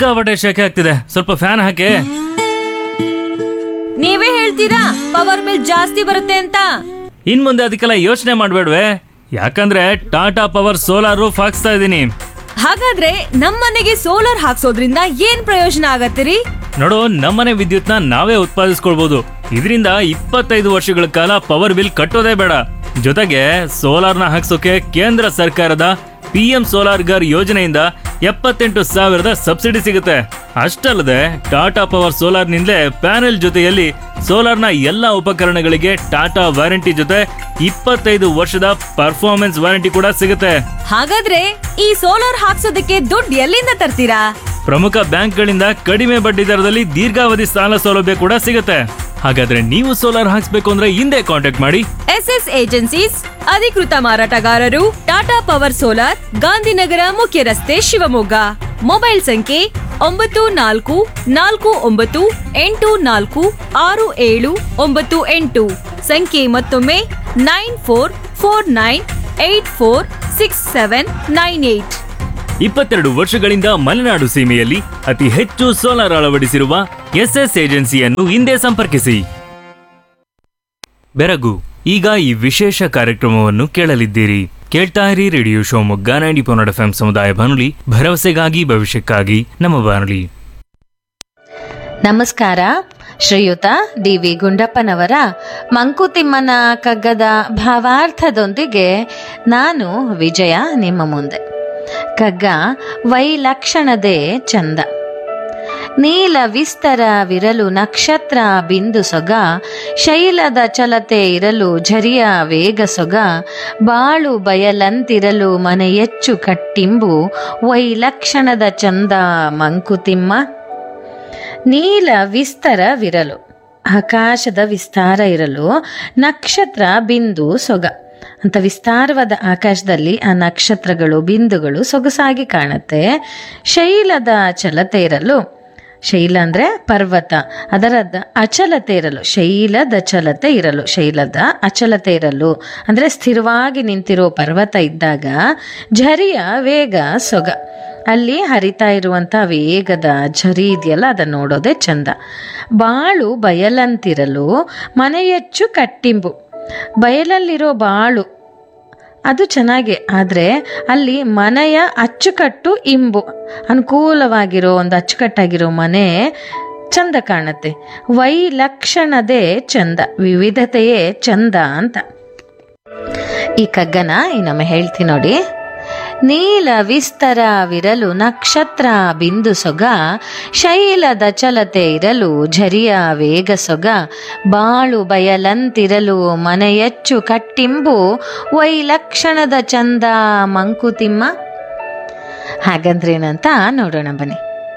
ಸಿಕ್ಕಾಪಟ್ಟೆ ಶೆಕೆ ಆಗ್ತಿದೆ ಸ್ವಲ್ಪ ಫ್ಯಾನ್ ಹಾಕಿ ನೀವೇ ಹೇಳ್ತೀರಾ ಪವರ್ ಬಿಲ್ ಜಾಸ್ತಿ ಬರುತ್ತೆ ಅಂತ ಇನ್ ಮುಂದೆ ಅದಕ್ಕೆಲ್ಲ ಯೋಚನೆ ಮಾಡ್ಬೇಡ್ವೆ ಯಾಕಂದ್ರೆ ಟಾಟಾ ಪವರ್ ಸೋಲಾರ್ ರೂಫ್ ಹಾಕ್ಸ್ತಾ ಇದ್ದೀನಿ ಹಾಗಾದ್ರೆ ನಮ್ಮನೆಗೆ ಸೋಲಾರ್ ಹಾಕ್ಸೋದ್ರಿಂದ ಏನ್ ಪ್ರಯೋಜನ ಆಗತ್ತಿರಿ ನೋಡು ನಮ್ಮನೆ ವಿದ್ಯುತ್ನ ನಾವೇ ಉತ್ಪಾದಿಸ್ಕೊಳ್ಬಹುದು ಇದರಿಂದ ಇಪ್ಪತ್ತೈದು ವರ್ಷಗಳ ಕಾಲ ಪವರ್ ಬಿಲ್ ಕಟ್ಟೋದೇ ಬೇಡ ಜೊತೆಗೆ ಸೋಲಾರ್ನ ಹಾಕ್ಸೋಕೆ ಕೇಂದ್ರ ಸರ್ಕಾರದ ಪಿ ಎಂ ಸೋಲಾರ್ ಗರ್ ಯೋಜನೆಯಿಂದ ಎಪ್ಪತ್ತೆಂಟು ಸಾವಿರದ ಸಬ್ಸಿಡಿ ಸಿಗುತ್ತೆ ಅಷ್ಟಲ್ಲದೆ ಟಾಟಾ ಪವರ್ ಸೋಲಾರ್ನಿಂದಲೇ ಪ್ಯಾನೆಲ್ ಜೊತೆಯಲ್ಲಿ ಸೋಲಾರ್ನ ಎಲ್ಲ ಉಪಕರಣಗಳಿಗೆ ಟಾಟಾ ವಾರಂಟಿ ಜೊತೆ ಇಪ್ಪತ್ತೈದು ವರ್ಷದ ಪರ್ಫಾರ್ಮೆನ್ಸ್ ವಾರಂಟಿ ಕೂಡ ಸಿಗುತ್ತೆ ಹಾಗಾದ್ರೆ ಈ ಸೋಲಾರ್ ಹಾಕ್ಸೋದಕ್ಕೆ ದುಡ್ಡು ಎಲ್ಲಿಂದ ತರ್ತೀರಾ ಪ್ರಮುಖ ಬ್ಯಾಂಕ್ಗಳಿಂದ ಕಡಿಮೆ ಬಡ್ಡಿ ದರದಲ್ಲಿ ದೀರ್ಘಾವಧಿ ಸಾಲ ಸೌಲಭ್ಯ ಕೂಡ ಸಿಗುತ್ತೆ ಹಾಗಾದ್ರೆ ನೀವು ಸೋಲಾರ್ ಹಾಕ್ಸ್ಬೇಕು ಅಂದ್ರೆ ಹಿಂದೆ ಕಾಂಟ್ಯಾಕ್ಟ್ ಮಾಡಿ ಎಸ್ ಎಸ್ ಏಜೆನ್ಸೀಸ್ ಅಧಿಕೃತ ಮಾರಾಟಗಾರರು ಟಾಟಾ ಪವರ್ ಸೋಲಾರ್ ಗಾಂಧಿನಗರ ಮುಖ್ಯ ರಸ್ತೆ ಶಿವಮೊಗ್ಗ ಮೊಬೈಲ್ ಸಂಖ್ಯೆ ಒಂಬತ್ತು ನಾಲ್ಕು ನಾಲ್ಕು ಒಂಬತ್ತು ಎಂಟು ನಾಲ್ಕು ಆರು ಏಳು ಒಂಬತ್ತು ಎಂಟು ಸಂಖ್ಯೆ ಮತ್ತೊಮ್ಮೆ nine four four nine eight four six seven nine eight ಇಪ್ಪತ್ತೆರಡು ವರ್ಷಗಳಿಂದ ಮಲೆನಾಡು ಸೀಮೆಯಲ್ಲಿ ಅತಿ ಹೆಚ್ಚು ಸೋಲಾರ್ ಅಳವಡಿಸಿರುವ ಎಸ್ಎಸ್ ಏಜೆನ್ಸಿಯನ್ನು ಹಿಂದೆ ಸಂಪರ್ಕಿಸಿ ಬೆರಗು ಈಗ ಈ ವಿಶೇಷ ಕಾರ್ಯಕ್ರಮವನ್ನು ಕೇಳಲಿದ್ದೀರಿ ಕೇಳ್ತಾ ಇರಿ ರೇಡಿಯೋ ಶಿವಮೊಗ್ಗ ನೈಂಟಿ ಪೊನ್ನಡ ಎಫ್ ಸಮುದಾಯ ಬಾನುಲಿ ಭರವಸೆಗಾಗಿ ಭವಿಷ್ಯಕ್ಕಾಗಿ ನಮ್ಮ ಬಾನುಲಿ ನಮಸ್ಕಾರ ಶ್ರೀಯುತ ಡಿ ವಿ ಗುಂಡಪ್ಪನವರ ಮಂಕುತಿಮ್ಮನ ಕಗ್ಗದ ಭಾವಾರ್ಥದೊಂದಿಗೆ ನಾನು ವಿಜಯ ನಿಮ್ಮ ಮುಂದೆ ಕಗ್ಗ ವೈಲಕ್ಷಣದೇ ಚಂದ ನೀಲ ವಿಸ್ತರ ವಿರಲು ನಕ್ಷತ್ರ ಬಿಂದು ಸೊಗ ಶೈಲದ ಚಲತೆ ಇರಲು ಝರಿಯ ವೇಗ ಸೊಗ ಬಾಳು ಬಯಲಂತಿರಲು ಮನೆಯೆಚ್ಚು ಕಟ್ಟಿಂಬು ವೈಲಕ್ಷಣದ ಚಂದ ಮಂಕುತಿಮ್ಮ ನೀಲ ವಿಸ್ತರ ವಿರಲು ಆಕಾಶದ ವಿಸ್ತಾರ ಇರಲು ನಕ್ಷತ್ರ ಬಿಂದು ಸೊಗ ಅಂತ ವಿಸ್ತಾರವಾದ ಆಕಾಶದಲ್ಲಿ ಆ ನಕ್ಷತ್ರಗಳು ಬಿಂದುಗಳು ಸೊಗಸಾಗಿ ಕಾಣುತ್ತೆ ಶೈಲದ ಚಲತೆ ಇರಲು ಶೈಲ ಅಂದ್ರೆ ಪರ್ವತ ಅದರ ಅಚಲತೆ ಇರಲು ಶೈಲದ ಚಲತೆ ಇರಲು ಶೈಲದ ಅಚಲತೆ ಇರಲು ಅಂದ್ರೆ ಸ್ಥಿರವಾಗಿ ನಿಂತಿರೋ ಪರ್ವತ ಇದ್ದಾಗ ಝರಿಯ ವೇಗ ಸೊಗ ಅಲ್ಲಿ ಹರಿತಾ ಇರುವಂಥ ವೇಗದ ಝರಿ ಇದೆಯಲ್ಲ ಅದನ್ನು ನೋಡೋದೇ ಚಂದ ಬಾಳು ಬಯಲಂತಿರಲು ಮನೆಯೆಚ್ಚು ಕಟ್ಟಿಂಬು ಬಯಲಲ್ಲಿರೋ ಬಾಳು ಅದು ಚೆನ್ನಾಗಿ ಆದರೆ ಅಲ್ಲಿ ಮನೆಯ ಅಚ್ಚುಕಟ್ಟು ಇಂಬು ಅನುಕೂಲವಾಗಿರೋ ಒಂದು ಅಚ್ಚುಕಟ್ಟಾಗಿರೋ ಮನೆ ಚಂದ ಕಾಣುತ್ತೆ ವೈಲಕ್ಷಣದೇ ಚಂದ ವಿವಿಧತೆಯೇ ಚಂದ ಅಂತ ಈ ಕಗ್ಗನ ಇನ್ನೊಮ್ಮೆ ಹೇಳ್ತೀನಿ ನೋಡಿ ನೀಲ ವಿಸ್ತರ ವಿರಲು ನಕ್ಷತ್ರ ಬಿಂದು ಸೊಗ ಶೈಲದ ಚಲತೆ ಇರಲು ಝರಿಯ ವೇಗ ಸೊಗ ಬಾಳು ಬಯಲಂತಿರಲು ಮನೆಯೆಚ್ಚು ಕಟ್ಟಿಂಬು ವೈಲಕ್ಷಣದ ಚಂದ ಮಂಕುತಿಮ್ಮ ಹಾಗಂದ್ರೇನಂತ ನೋಡೋಣ ಬನ್ನಿ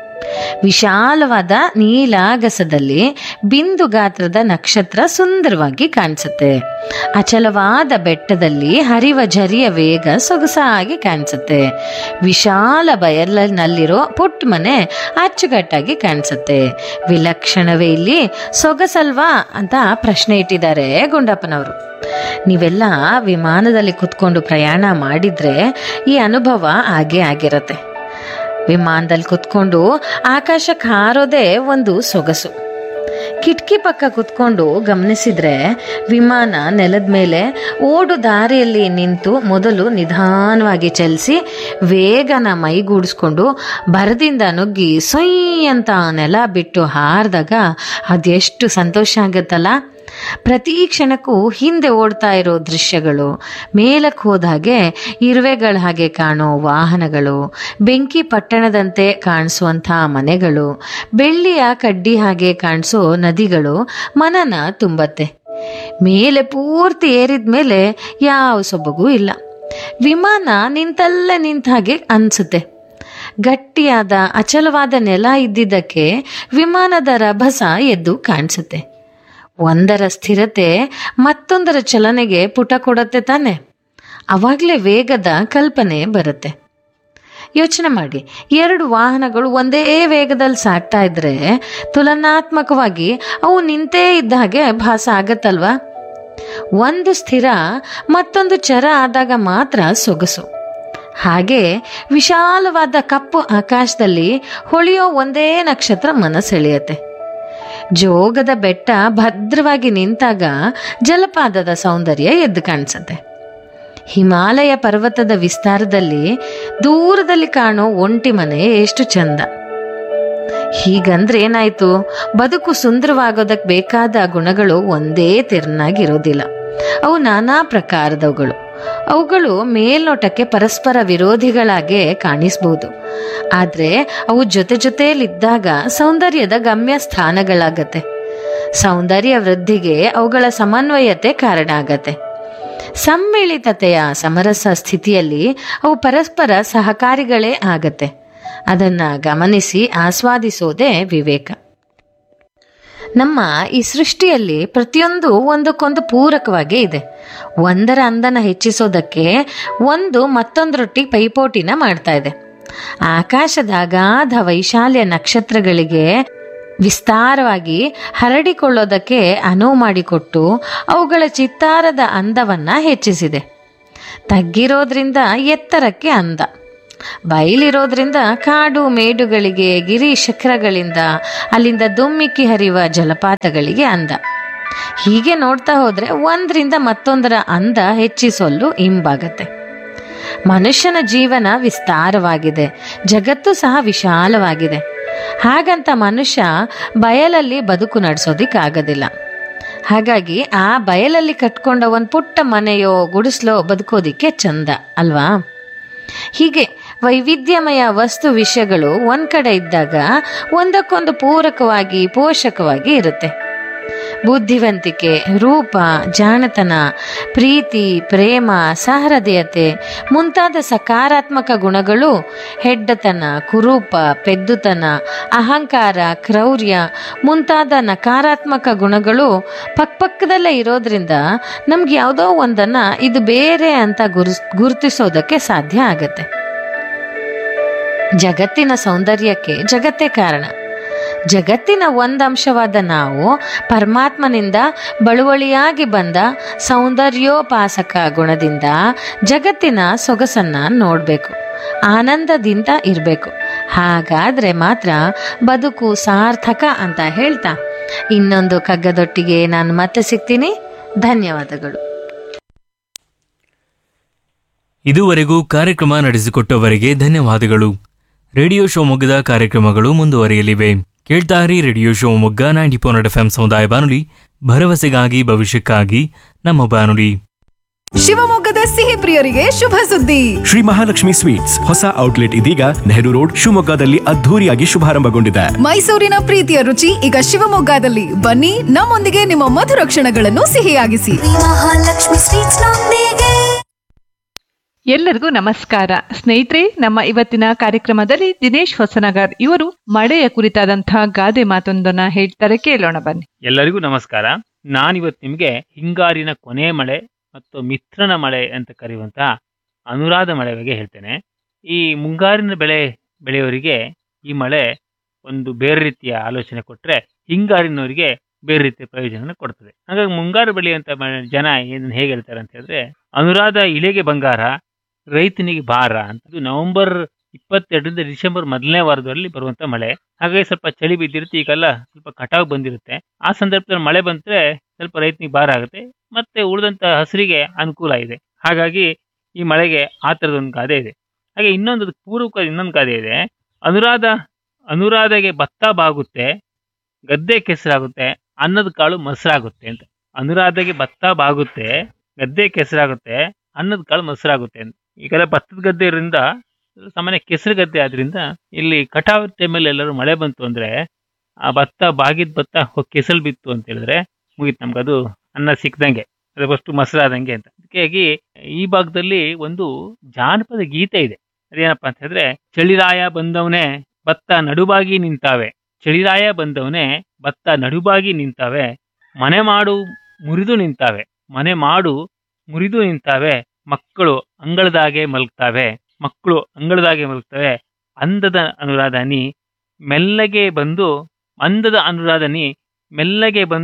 ವಿಶಾಲವಾದ ನೀಲಾಗಸದಲ್ಲಿ ಬಿಂದು ಗಾತ್ರದ ನಕ್ಷತ್ರ ಸುಂದರವಾಗಿ ಕಾಣಿಸುತ್ತೆ ಅಚಲವಾದ ಬೆಟ್ಟದಲ್ಲಿ ಹರಿವ ಝರಿಯ ವೇಗ ಸೊಗಸಾಗಿ ಕಾಣಿಸುತ್ತೆ ವಿಶಾಲ ಬಯಲಿನಲ್ಲಿರೋ ಪುಟ್ಟ ಮನೆ ಅಚ್ಚುಕಟ್ಟಾಗಿ ಕಾಣಿಸುತ್ತೆ ವಿಲಕ್ಷಣವೇ ಇಲ್ಲಿ ಸೊಗಸಲ್ವಾ ಅಂತ ಪ್ರಶ್ನೆ ಇಟ್ಟಿದ್ದಾರೆ ಗುಂಡಪ್ಪನವರು ನೀವೆಲ್ಲ ವಿಮಾನದಲ್ಲಿ ಕುತ್ಕೊಂಡು ಪ್ರಯಾಣ ಮಾಡಿದ್ರೆ ಈ ಅನುಭವ ಹಾಗೇ ಆಗಿರತ್ತೆ ವಿಮಾನದಲ್ಲಿ ಕುತ್ಕೊಂಡು ಆಕಾಶಕ್ಕೆ ಹಾರೋದೇ ಒಂದು ಸೊಗಸು ಕಿಟಕಿ ಪಕ್ಕ ಕುತ್ಕೊಂಡು ಗಮನಿಸಿದ್ರೆ ವಿಮಾನ ನೆಲದ ಮೇಲೆ ಓಡು ದಾರಿಯಲ್ಲಿ ನಿಂತು ಮೊದಲು ನಿಧಾನವಾಗಿ ಚಲಿಸಿ ವೇಗನ ಮೈಗೂಡಿಸ್ಕೊಂಡು ಭರದಿಂದ ನುಗ್ಗಿ ಸೊಯ್ ಅಂತ ನೆಲ ಬಿಟ್ಟು ಹಾರಿದಾಗ ಅದೆಷ್ಟು ಸಂತೋಷ ಆಗುತ್ತಲ್ಲ ಪ್ರತಿ ಕ್ಷಣಕ್ಕೂ ಹಿಂದೆ ಓಡ್ತಾ ಇರೋ ದೃಶ್ಯಗಳು ಮೇಲಕ್ಕೆ ಹೋದ ಹಾಗೆ ಇರುವೆಗಳ ಹಾಗೆ ಕಾಣೋ ವಾಹನಗಳು ಬೆಂಕಿ ಪಟ್ಟಣದಂತೆ ಕಾಣಿಸುವಂಥ ಮನೆಗಳು ಬೆಳ್ಳಿಯ ಕಡ್ಡಿ ಹಾಗೆ ಕಾಣಿಸೋ ನದಿಗಳು ಮನನ ತುಂಬತ್ತೆ ಮೇಲೆ ಪೂರ್ತಿ ಏರಿದ ಮೇಲೆ ಯಾವ ಸೊಬಗೂ ಇಲ್ಲ ವಿಮಾನ ನಿಂತಲ್ಲೇ ನಿಂತ ಹಾಗೆ ಅನ್ಸುತ್ತೆ ಗಟ್ಟಿಯಾದ ಅಚಲವಾದ ನೆಲ ಇದ್ದಿದ್ದಕ್ಕೆ ವಿಮಾನದ ರಭಸ ಎದ್ದು ಕಾಣಿಸುತ್ತೆ ಒಂದರ ಸ್ಥಿರತೆ ಮತ್ತೊಂದರ ಚಲನೆಗೆ ಪುಟ ಕೊಡತ್ತೆ ತಾನೆ ಅವಾಗಲೇ ವೇಗದ ಕಲ್ಪನೆ ಬರುತ್ತೆ ಯೋಚನೆ ಮಾಡಿ ಎರಡು ವಾಹನಗಳು ಒಂದೇ ವೇಗದಲ್ಲಿ ಸಾಗ್ತಾ ಇದ್ರೆ ತುಲನಾತ್ಮಕವಾಗಿ ಅವು ನಿಂತೇ ಇದ್ದ ಹಾಗೆ ಭಾಸ ಆಗತ್ತಲ್ವಾ ಒಂದು ಸ್ಥಿರ ಮತ್ತೊಂದು ಚರ ಆದಾಗ ಮಾತ್ರ ಸೊಗಸು ಹಾಗೆ ವಿಶಾಲವಾದ ಕಪ್ಪು ಆಕಾಶದಲ್ಲಿ ಹೊಳೆಯೋ ಒಂದೇ ನಕ್ಷತ್ರ ಮನಸೆಳೆಯತ್ತೆ ಜೋಗದ ಬೆಟ್ಟ ಭದ್ರವಾಗಿ ನಿಂತಾಗ ಜಲಪಾತದ ಸೌಂದರ್ಯ ಎದ್ದು ಕಾಣಿಸುತ್ತೆ ಹಿಮಾಲಯ ಪರ್ವತದ ವಿಸ್ತಾರದಲ್ಲಿ ದೂರದಲ್ಲಿ ಕಾಣೋ ಒಂಟಿ ಮನೆ ಎಷ್ಟು ಚಂದ ಹೀಗಂದ್ರೆ ಏನಾಯ್ತು ಬದುಕು ಸುಂದರವಾಗೋದಕ್ಕೆ ಬೇಕಾದ ಗುಣಗಳು ಒಂದೇ ತೆರನಾಗಿರೋದಿಲ್ಲ ಅವು ನಾನಾ ಪ್ರಕಾರದವುಗಳು ಅವುಗಳು ಮೇಲ್ನೋಟಕ್ಕೆ ಪರಸ್ಪರ ವಿರೋಧಿಗಳಾಗೆ ಕಾಣಿಸ್ಬೋದು ಆದರೆ ಅವು ಜೊತೆ ಜೊತೆಯಲ್ಲಿದ್ದಾಗ ಸೌಂದರ್ಯದ ಗಮ್ಯ ಸ್ಥಾನಗಳಾಗತ್ತೆ ಸೌಂದರ್ಯ ವೃದ್ಧಿಗೆ ಅವುಗಳ ಸಮನ್ವಯತೆ ಕಾರಣ ಆಗತ್ತೆ ಸಮ್ಮಿಳಿತತೆಯ ಸಮರಸ ಸ್ಥಿತಿಯಲ್ಲಿ ಅವು ಪರಸ್ಪರ ಸಹಕಾರಿಗಳೇ ಆಗತ್ತೆ ಅದನ್ನ ಗಮನಿಸಿ ಆಸ್ವಾದಿಸೋದೇ ವಿವೇಕ ನಮ್ಮ ಈ ಸೃಷ್ಟಿಯಲ್ಲಿ ಪ್ರತಿಯೊಂದು ಒಂದಕ್ಕೊಂದು ಪೂರಕವಾಗಿ ಇದೆ ಒಂದರ ಅಂದನ ಹೆಚ್ಚಿಸೋದಕ್ಕೆ ಒಂದು ಮತ್ತೊಂದರೊಟ್ಟಿಗೆ ಪೈಪೋಟಿನ ಮಾಡ್ತಾ ಇದೆ ಆಕಾಶದ ಅಗಾಧ ವೈಶಾಲ್ಯ ನಕ್ಷತ್ರಗಳಿಗೆ ವಿಸ್ತಾರವಾಗಿ ಹರಡಿಕೊಳ್ಳೋದಕ್ಕೆ ಅನುವು ಮಾಡಿಕೊಟ್ಟು ಅವುಗಳ ಚಿತ್ತಾರದ ಅಂದವನ್ನ ಹೆಚ್ಚಿಸಿದೆ ತಗ್ಗಿರೋದ್ರಿಂದ ಎತ್ತರಕ್ಕೆ ಅಂದ ಬಯಲಿರೋದ್ರಿಂದ ಕಾಡು ಮೇಡುಗಳಿಗೆ ಗಿರಿ ಶಿಖರಗಳಿಂದ ಅಲ್ಲಿಂದ ದುಮ್ಮಿಕ್ಕಿ ಹರಿಯುವ ಜಲಪಾತಗಳಿಗೆ ಅಂದ ಹೀಗೆ ನೋಡ್ತಾ ಹೋದ್ರೆ ಒಂದರಿಂದ ಮತ್ತೊಂದರ ಅಂದ ಹೆಚ್ಚಿಸಲು ಇಂಬಾಗತ್ತೆ ಮನುಷ್ಯನ ಜೀವನ ವಿಸ್ತಾರವಾಗಿದೆ ಜಗತ್ತು ಸಹ ವಿಶಾಲವಾಗಿದೆ ಹಾಗಂತ ಮನುಷ್ಯ ಬಯಲಲ್ಲಿ ಬದುಕು ನಡೆಸೋದಿಕ್ಕಾಗೋದಿಲ್ಲ ಹಾಗಾಗಿ ಆ ಬಯಲಲ್ಲಿ ಕಟ್ಕೊಂಡ ಒಂದು ಪುಟ್ಟ ಮನೆಯೋ ಗುಡಿಸ್ಲೋ ಬದುಕೋದಿಕ್ಕೆ ಚಂದ ಅಲ್ವಾ ಹೀಗೆ ವೈವಿಧ್ಯಮಯ ವಸ್ತು ವಿಷಯಗಳು ಒಂದ್ ಕಡೆ ಇದ್ದಾಗ ಒಂದಕ್ಕೊಂದು ಪೂರಕವಾಗಿ ಪೋಷಕವಾಗಿ ಇರುತ್ತೆ ಬುದ್ಧಿವಂತಿಕೆ ರೂಪ ಜಾಣತನ ಪ್ರೀತಿ ಪ್ರೇಮ ಸಹೃದಯತೆ ಮುಂತಾದ ಸಕಾರಾತ್ಮಕ ಗುಣಗಳು ಹೆಡ್ಡತನ ಕುರೂಪ ಪೆದ್ದುತನ ಅಹಂಕಾರ ಕ್ರೌರ್ಯ ಮುಂತಾದ ನಕಾರಾತ್ಮಕ ಗುಣಗಳು ಪಕ್ಕಪಕ್ಕದಲ್ಲೇ ಇರೋದ್ರಿಂದ ನಮ್ಗೆ ಯಾವುದೋ ಒಂದನ್ನ ಇದು ಬೇರೆ ಅಂತ ಗುರುಸ್ ಗುರುತಿಸೋದಕ್ಕೆ ಸಾಧ್ಯ ಆಗತ್ತೆ ಜಗತ್ತಿನ ಸೌಂದರ್ಯಕ್ಕೆ ಜಗತ್ತೇ ಕಾರಣ ಜಗತ್ತಿನ ಒಂದಂಶವಾದ ನಾವು ಪರಮಾತ್ಮನಿಂದ ಬಳುವಳಿಯಾಗಿ ಬಂದ ಸೌಂದರ್ಯೋಪಾಸಕ ಗುಣದಿಂದ ಜಗತ್ತಿನ ಸೊಗಸನ್ನ ನೋಡಬೇಕು ಆನಂದದಿಂದ ಇರಬೇಕು ಹಾಗಾದ್ರೆ ಮಾತ್ರ ಬದುಕು ಸಾರ್ಥಕ ಅಂತ ಹೇಳ್ತಾ ಇನ್ನೊಂದು ಕಗ್ಗದೊಟ್ಟಿಗೆ ನಾನು ಮತ್ತೆ ಸಿಗ್ತೀನಿ ಧನ್ಯವಾದಗಳು ಇದುವರೆಗೂ ಕಾರ್ಯಕ್ರಮ ನಡೆಸಿಕೊಟ್ಟವರಿಗೆ ಧನ್ಯವಾದಗಳು ರೇಡಿಯೋ ಶಿವಮೊಗ್ಗದ ಕಾರ್ಯಕ್ರಮಗಳು ಮುಂದುವರಿಯಲಿವೆ ಕೇಳ್ತಾರಿ radio Shivamogga ninety four F M ಸಮುದಾಯ ಬಾನುಲಿ ಭರವಸೆಗಾಗಿ ಭವಿಷ್ಯಕ್ಕಾಗಿ ನಮ್ಮ ಬಾನುಲಿ ಶಿವಮೊಗ್ಗದ ಸಿಹಿ ಪ್ರಿಯರಿಗೆ ಶುಭ ಸುದ್ದಿ ಶ್ರೀ ಮಹಾಲಕ್ಷ್ಮಿ ಸ್ವೀಟ್ಸ್ ಹೊಸ ಔಟ್ಲೆಟ್ ಇದೀಗ ನೆಹರು ರೋಡ್ ಶಿವಮೊಗ್ಗದಲ್ಲಿ ಅದ್ಧೂರಿಯಾಗಿ ಶುಭಾರಂಭಗೊಂಡಿದೆ ಮೈಸೂರಿನ ಪ್ರೀತಿಯ ರುಚಿ ಈಗ ಶಿವಮೊಗ್ಗದಲ್ಲಿ ಬನ್ನಿ ನಮ್ಮೊಂದಿಗೆ ನಿಮ್ಮ ಮಧುರ ಕ್ಷಣಗಳನ್ನು ಸಿಹಿಯಾಗಿಸಿ ಮಹಾಲಕ್ಷ್ಮಿ ಸ್ವೀಟ್ಸ್ ನೊಂದಿಗೆ ಎಲ್ಲರಿಗೂ ನಮಸ್ಕಾರ ಸ್ನೇಹಿತರೆ ನಮ್ಮ ಇವತ್ತಿನ ಕಾರ್ಯಕ್ರಮದಲ್ಲಿ ದಿನೇಶ್ ಹೊಸನಗರ್ ಇವರು ಮಳೆಯ ಕುರಿತಾದಂತಹ ಗಾದೆ ಮಾತೊಂದನ್ನ ಹೇಳ್ತಾರೆ ಕೇಳೋಣ ಬನ್ನಿ ಎಲ್ಲರಿಗೂ ನಮಸ್ಕಾರ ನಾನಿವತ್ತು ನಿಮಗೆ ಹಿಂಗಾರಿನ ಕೊನೆ ಮಳೆ ಮತ್ತು ಮಿತ್ರನ ಮಳೆ ಅಂತ ಕರೆಯುವಂತಹ ಅನುರಾಧ ಮಳೆ ಬಗ್ಗೆ ಹೇಳ್ತೇನೆ ಈ ಮುಂಗಾರಿನ ಬೆಳೆ ಬೆಳೆಯೋರಿಗೆ ಈ ಮಳೆ ಒಂದು ಬೇರೆ ರೀತಿಯ ಆಲೋಚನೆ ಕೊಟ್ಟರೆ ಹಿಂಗಾರಿನವರಿಗೆ ಬೇರೆ ರೀತಿಯ ಪ್ರಯೋಜನ ಕೊಡ್ತದೆ ಹಾಗಾಗಿ ಮುಂಗಾರು ಬೆಳೆಯುವಂತ ಮ- ಜನ ಏನ್ ಹೇಗೆ ಹೇಳ್ತಾರೆ ಅಂತ ಹೇಳಿದ್ರೆ ಅನುರಾಧ ಇಳೆಗೆ ಬಂಗಾರ ರೈತನಿಗೆ ಭಾರ ಅಂತ ಇದು ನವೆಂಬರ್ ಇಪ್ಪತ್ತೆರಡರಿಂದ ಡಿಸೆಂಬರ್ ಮೊದಲನೇ ವಾರದಲ್ಲಿ ಬರುವಂತ ಮಳೆ ಹಾಗಾಗಿ ಸ್ವಲ್ಪ ಚಳಿ ಬಿದ್ದಿರುತ್ತೆ ಈಗೆಲ್ಲ ಸ್ವಲ್ಪ ಕಟಾವ್ ಬಂದಿರುತ್ತೆ ಆ ಸಂದರ್ಭದಲ್ಲಿ ಮಳೆ ಬಂದ್ರೆ ಸ್ವಲ್ಪ ರೈತನಿಗೆ ಭಾರ ಆಗುತ್ತೆ ಮತ್ತೆ ಉಳಿದಂತ ಹಸಿರಿಗೆ ಅನುಕೂಲ ಇದೆ ಹಾಗಾಗಿ ಈ ಮಳೆಗೆ ಆ ಥರದ ಒಂದು ಗಾದೆ ಇದೆ ಹಾಗೆ ಇನ್ನೊಂದು ಅದಕ್ಕೆ ಪೂರ್ವಕ ಇನ್ನೊಂದು ಗಾದೆ ಇದೆ ಅನುರಾಧ ಅನುರಾಧಗೆ ಭತ್ತ ಬಾಗುತ್ತೆ ಗದ್ದೆ ಕೆಸರಾಗುತ್ತೆ ಅನ್ನದ ಕಾಳು ಮೊಸರಾಗುತ್ತೆ ಅಂತ ಅನುರಾಧಗೆ ಭತ್ತ ಬಾಗುತ್ತೆ ಗದ್ದೆ ಕೆಸರಾಗುತ್ತೆ ಅನ್ನದ ಕಾಳು ಮೊಸರಾಗುತ್ತೆ ಅಂತ ಈಗೆಲ್ಲ ಭತ್ತದ ಗದ್ದೆ ಇರೋದ್ರಿಂದ ಸಾಮಾನ್ಯ ಕೆಸರು ಗದ್ದೆ ಆದ್ರಿಂದ ಇಲ್ಲಿ ಕಟಾವ್ ಟೈಮಲ್ಲಿ ಎಲ್ಲರೂ ಮಳೆ ಬಂತು ಅಂದ್ರೆ ಆ ಭತ್ತ ಬಾಗಿದ ಭತ್ತ ಹೋಗ್ ಕೆಸಲ್ ಬಿತ್ತು ಅಂತ ಹೇಳಿದ್ರೆ ಮುಗೀತು ನಮ್ಗೆ ಅದು ಅನ್ನ ಸಿಕ್ದಂಗೆ ಅದು ಫಸ್ಟ್ ಮೊಸರಾದಂಗೆ ಅಂತ ಅದಕ್ಕಾಗಿ ಈ ಭಾಗದಲ್ಲಿ ಒಂದು ಜಾನಪದ ಗೀತೆ ಇದೆ ಅದೇನಪ್ಪ ಅಂತ ಹೇಳಿದ್ರೆ ಚಳಿರಾಯ ಬಂದವನೇ ಭತ್ತ ನಡುಬಾಗಿ ನಿಂತಾವೆ ಚಳಿರಾಯ ಬಂದವನೇ ಭತ್ತ ನಡುಬಾಗಿ ನಿಂತಾವೆ ಮನೆ ಮಾಡು ಮುರಿದು ನಿಂತಾವೆ ಮನೆ ಮಾಡು ಮುರಿದು ನಿಂತಾವೆ ಮಕ್ಕಳು ಅಂಗಳದಾಗೆ ಮಲಗ್ತಾವೆ ಮಕ್ಕಳು ಅಂಗಳದಾಗೆ ಮಲಗ್ತವೆ ಅಂದದ ಅನುರಾಧನಿ ಮೆಲ್ಲಗೆ ಬಂದು ಅಂದದ ಅನುರಾಧನಿ ಮೆಲ್ಲಗೆ ಬಂದು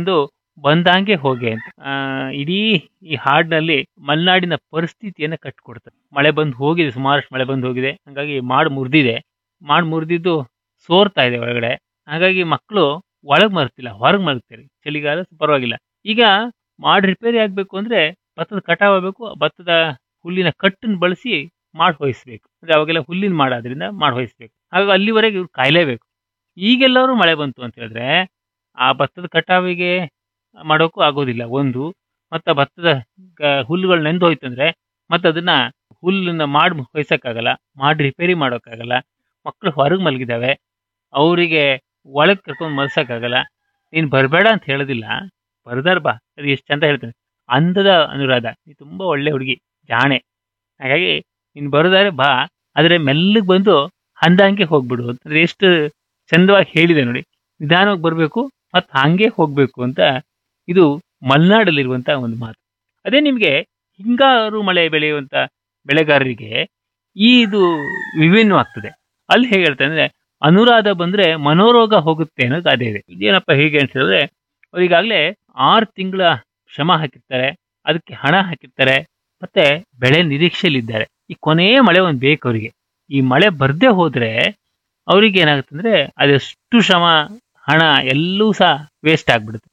ಬಂದಂಗೆ ಹೋಗೆ ಅಂತ ಆ, ಇಡೀ ಈ ಹಾಡಿನಲ್ಲಿ ಮಲೆನಾಡಿನ ಪರಿಸ್ಥಿತಿಯನ್ನ ಕಟ್ಕೊಡ್ತಾರೆ ಮಳೆ ಬಂದು ಹೋಗಿದೆ ಸುಮಾರಷ್ಟು ಮಳೆ ಬಂದು ಹೋಗಿದೆ ಹಾಗಾಗಿ ಮಾಡು ಮುರಿದಿದೆ ಮಾಡು ಮುರಿದಿದ್ದು ಸೋರ್ತಾ ಇದೆ ಒಳಗಡೆ ಹಾಗಾಗಿ ಮಕ್ಕಳು ಒಳಗ್ ಮರ್ತಿಲ್ಲ ಹೊರಗ್ ಮರ್ತಾರೆ ಚಳಿಗಾಲ ಪರವಾಗಿಲ್ಲ ಈಗ ಮಾಡ್ ರಿಪೇರಿ ಆಗ್ಬೇಕು ಅಂದ್ರೆ ಭತ್ತದ ಕಟಾವ್ ಆಗ್ಬೇಕು ಭತ್ತದ ಹುಲ್ಲಿನ ಕಟ್ಟನ್ನು ಬಳಸಿ ಮಾಡ್ ಹೊಯ್ಸ್ಬೇಕು ಅಂದ್ರೆ ಅವಾಗೆಲ್ಲ ಹುಲ್ಲಿನ ಮಾಡಾದ್ರಿಂದ ಮಾಡ್ ಹೊಯ್ಸ್ಬೇಕು ಹಾಗಾಗಿ ಅಲ್ಲಿವರೆಗೆ ಇವ್ರು ಕಾಯ್ಲೇಬೇಕು ಈಗೆಲ್ಲರೂ ಮಳೆ ಬಂತು ಅಂತ ಹೇಳಿದ್ರೆ ಆ ಭತ್ತದ ಕಟಾವಿಗೆ ಮಾಡೋಕ್ಕೂ ಆಗೋದಿಲ್ಲ ಒಂದು ಮತ್ತೆ ಆ ಭತ್ತದ ಗ- ಹುಲ್ಲುಗಳು ನೆಂದು ಹೋಯ್ತು ಅಂದ್ರೆ ಮತ್ತೆ ಅದನ್ನ ಹುಲ್ಲನ್ನ ಮಾಡಿ ಹೊಯ್ಸಕ್ಕಾಗಲ್ಲ ಮಾಡಿ ರಿಪೇರಿ ಮಾಡೋಕ್ಕಾಗಲ್ಲ ಮಕ್ಕಳು ಹೊರಗೆ ಮಲಗಿದಾವೆ ಅವರಿಗೆ ಒಳಗೆ ಕರ್ಕೊಂಡು ಮಲ್ಸಕ್ಕಾಗಲ್ಲ ನೀನು ಬರಬೇಡ ಅಂತ ಹೇಳೋದಿಲ್ಲ ಬರ್ದಾರ ಬಾ ಅದು ಎಷ್ಟು ಚಂದ ಹೇಳ್ತಾನೆ ಅಂದದ ಅನುರಾಧ ನೀ ತುಂಬಾ ಒಳ್ಳೆ ಹುಡುಗಿ ಜಾಣೆ ಹಾಗಾಗಿ ನೀನು ಬರೋದಾರೆ ಬಾ ಆದರೆ ಮೆಲ್ಲಗೆ ಬಂದು ಅಂದಂಗೆ ಹೋಗ್ಬಿಡು ಅಂತಂದ್ರೆ ಎಷ್ಟು ಚಂದವಾಗಿ ಹೇಳಿದೆ ನೋಡಿ ನಿಧಾನವಾಗಿ ಬರಬೇಕು ಮತ್ತು ಹಂಗೆ ಹೋಗ್ಬೇಕು ಅಂತ ಇದು ಮಲೆನಾಡಲ್ಲಿರುವಂತ ಒಂದು ಮಾತು ಅದೇ ನಿಮಗೆ ಹಿಂಗಾರು ಮಳೆ ಬೆಳೆಯುವಂತ ಬೆಳೆಗಾರರಿಗೆ ಈ ಇದು ವಿಭಿನ್ನವಾಗ್ತದೆ ಅಲ್ಲಿ ಹೇಗೆ ಹೇಳ್ತಾರೆ ಅಂದ್ರೆ ಅನುರಾಧ ಬಂದ್ರೆ ಮನೋರೋಗ ಹೋಗುತ್ತೆ ಅನ್ನೋ ಗಾದೆ ಇದೆ ಇದೇನಪ್ಪ ಹೇಗೆ ಅಂತ ಹೇಳಿದ್ರೆ ಅವರಿಗಾಗಲೇ ಆರು ತಿಂಗಳ ಶ್ರಮ ಹಾಕಿರ್ತಾರೆ ಅದಕ್ಕೆ ಹಣ ಹಾಕಿರ್ತಾರೆ ಮತ್ತೆ ಬೆಳೆ ನಿರೀಕ್ಷೆಯಲ್ಲಿದ್ದಾರೆ ಈ ಕೊನೆಯ ಮಳೆ ಒಂದು ಬೇಕು ಅವರಿಗೆ ಈ ಮಳೆ ಬರ್ದೇ ಹೋದ್ರೆ ಅವ್ರಿಗೆ ಏನಾಗುತ್ತೆ ಅಂದ್ರೆ ಅದೆಷ್ಟು ಶ್ರಮ ಹಣ ಎಲ್ಲವೂ ಸಹ ವೇಸ್ಟ್ ಆಗ್ಬಿಡುತ್ತೆ